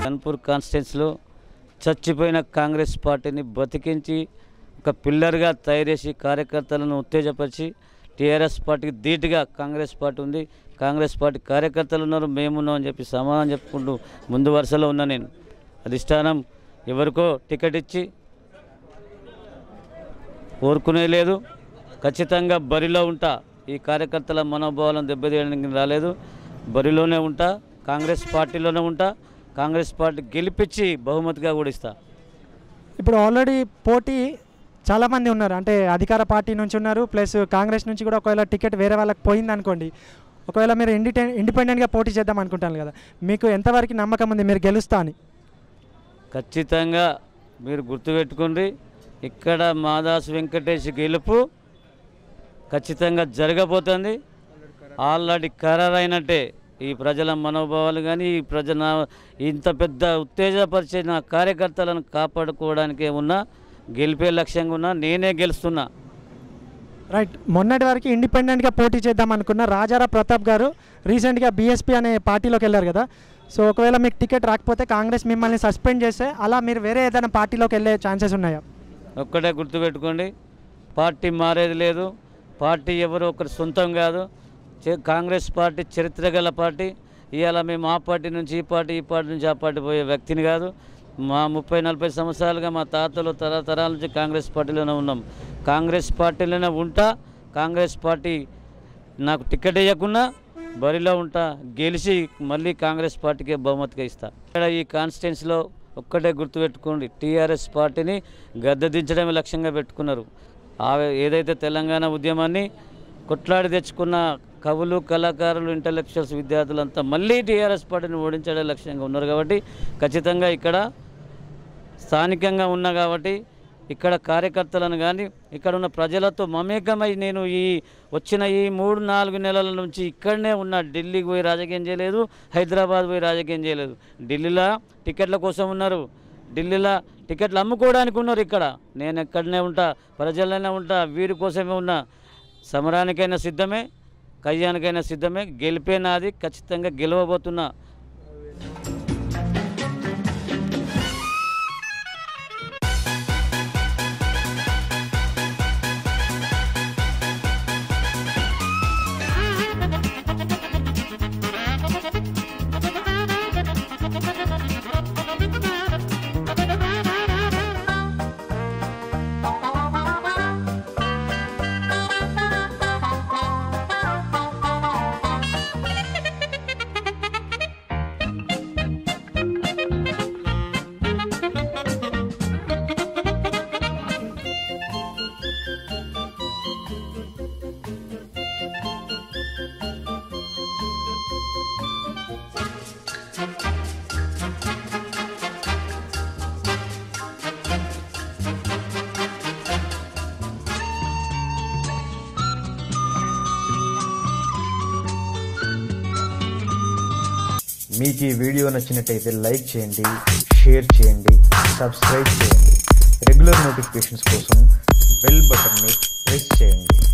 కన్పూర్ కాన్స్టిట్యున్సీలో చచ్చిపోయిన కాంగ్రెస్ పార్టీని బతికించి ఒక పిల్లర్గా తయారు చేసి కార్యకర్తలను ఉత్తేజపరిచి టీఆర్ఎస్ పార్టీకి ధీటుగా కాంగ్రెస్ పార్టీ ఉంది కాంగ్రెస్ పార్టీ కార్యకర్తలు ఉన్నారు మేమున్నాం అని చెప్పి సమాధానం చెప్పుకుంటూ ముందు వరుసలో ఉన్నా నేను అధిష్టానం ఎవరికో టికెట్ ఇచ్చి కోరుకునే లేదు ఖచ్చితంగా బరిలో ఉంటా ఈ కార్యకర్తల మనోభావాలను దెబ్బతీయడానికి రాలేదు బరిలోనే ఉంటా కాంగ్రెస్ పార్టీలోనే ఉంటా కాంగ్రెస్ పార్టీ గెలిపించి బహుమతిగా కూడా ఇస్తా ఇప్పుడు ఆల్రెడీ పోటీ చాలామంది ఉన్నారు అంటే అధికార పార్టీ నుంచి ఉన్నారు ప్లస్ కాంగ్రెస్ నుంచి కూడా ఒకవేళ టికెట్ వేరే వాళ్ళకి పోయింది అనుకోండి ఒకవేళ మీరు ఇండిపె ఇండిపెండెంట్గా పోటీ చేద్దాం అనుకుంటాను కదా మీకు ఎంతవరకు నమ్మకం ఉంది మీరు గెలుస్తా అని ఖచ్చితంగా మీరు గుర్తుపెట్టుకోండి ఇక్కడ మాదాసు వెంకటేష్ గెలుపు ఖచ్చితంగా జరగబోతుంది ఆల్రెడీ ఖరారైనట్టే ఈ ప్రజల మనోభావాలు కానీ ఈ ప్రజల ఇంత పెద్ద ఉత్తేజపరిచిన కార్యకర్తలను కాపాడుకోవడానికే ఉన్నా గెలిపే లక్ష్యంగా ఉన్నా నేనే గెలుస్తున్నా రైట్ మొన్నటి వరకు ఇండిపెండెంట్గా పోటీ చేద్దాం అనుకున్న రాజారా ప్రతాప్ గారు రీసెంట్గా బీఎస్పీ అనే పార్టీలోకి వెళ్ళారు కదా సో ఒకవేళ మీకు టికెట్ రాకపోతే కాంగ్రెస్ మిమ్మల్ని సస్పెండ్ చేస్తే అలా మీరు వేరే ఏదైనా పార్టీలోకి వెళ్ళే ఛాన్సెస్ ఉన్నాయా ఒక్కటే గుర్తుపెట్టుకోండి పార్టీ మారేది లేదు పార్టీ ఎవరు ఒకరి సొంతం కాదు చే- కాంగ్రెస్ పార్టీ చరిత్ర గల పార్టీ ఇవాళ మేము ఆ పార్టీ నుంచి ఈ పార్టీ ఈ పార్టీ నుంచి ఆ పార్టీ పోయే వ్యక్తిని కాదు మా ముప్పై నలభై సంవత్సరాలుగా మా తాతలు తరతరాల నుంచి కాంగ్రెస్ పార్టీలోనే ఉన్నాం కాంగ్రెస్ పార్టీలోనే ఉంటా కాంగ్రెస్ పార్టీ నాకు టికెట్ ఇవ్వకున్నా బరిలో ఉంటా గెలిచి మళ్ళీ కాంగ్రెస్ పార్టీకే బహుమతిగా ఇస్తా ఇక్కడ ఈ కాన్స్టిట్యున్సీలో ఒక్కటే గుర్తుపెట్టుకోండి టీఆర్ఎస్ పార్టీని గద్దె దించడమే లక్ష్యంగా పెట్టుకున్నారు ఆ ఏదైతే తెలంగాణ ఉద్యమాన్ని కొట్లాడి తెచ్చుకున్న కవులు కళాకారులు ఇంటలెక్చువల్స్ విద్యార్థులంతా మళ్ళీ టీఆర్ఎస్ పార్టీని ఓడించడే లక్ష్యంగా ఉన్నారు కాబట్టి ఖచ్చితంగా ఇక్కడ స్థానికంగా ఉన్నా కాబట్టి ఇక్కడ కార్యకర్తలను కానీ ఇక్కడ ఉన్న ప్రజలతో మమేకమై నేను ఈ వచ్చిన ఈ మూడు నాలుగు నెలల నుంచి ఇక్కడనే ఉన్న ఢిల్లీకి పోయి రాజకీయం చేయలేదు హైదరాబాద్ పోయి రాజకీయం చేయలేదు ఢిల్లీలో టికెట్ల కోసం ఉన్నారు ఢిల్లీలో టికెట్లు అమ్ముకోవడానికి ఉన్నారు ఇక్కడ నేను ఎక్కడనే ఉంటా ప్రజలనే ఉంటా వీరి కోసమే ఉన్నా సమరానికైనా సిద్ధమే కయ్యానికైనా సిద్ధమే గెలిపే నాది ఖచ్చితంగా గెలవబోతున్నా మీకు ఈ వీడియో నచ్చినట్టయితే లైక్ చేయండి షేర్ చేయండి సబ్స్క్రైబ్ చేయండి రెగ్యులర్ నోటిఫికేషన్స్ కోసం బెల్ బటన్ని ప్రెస్ చేయండి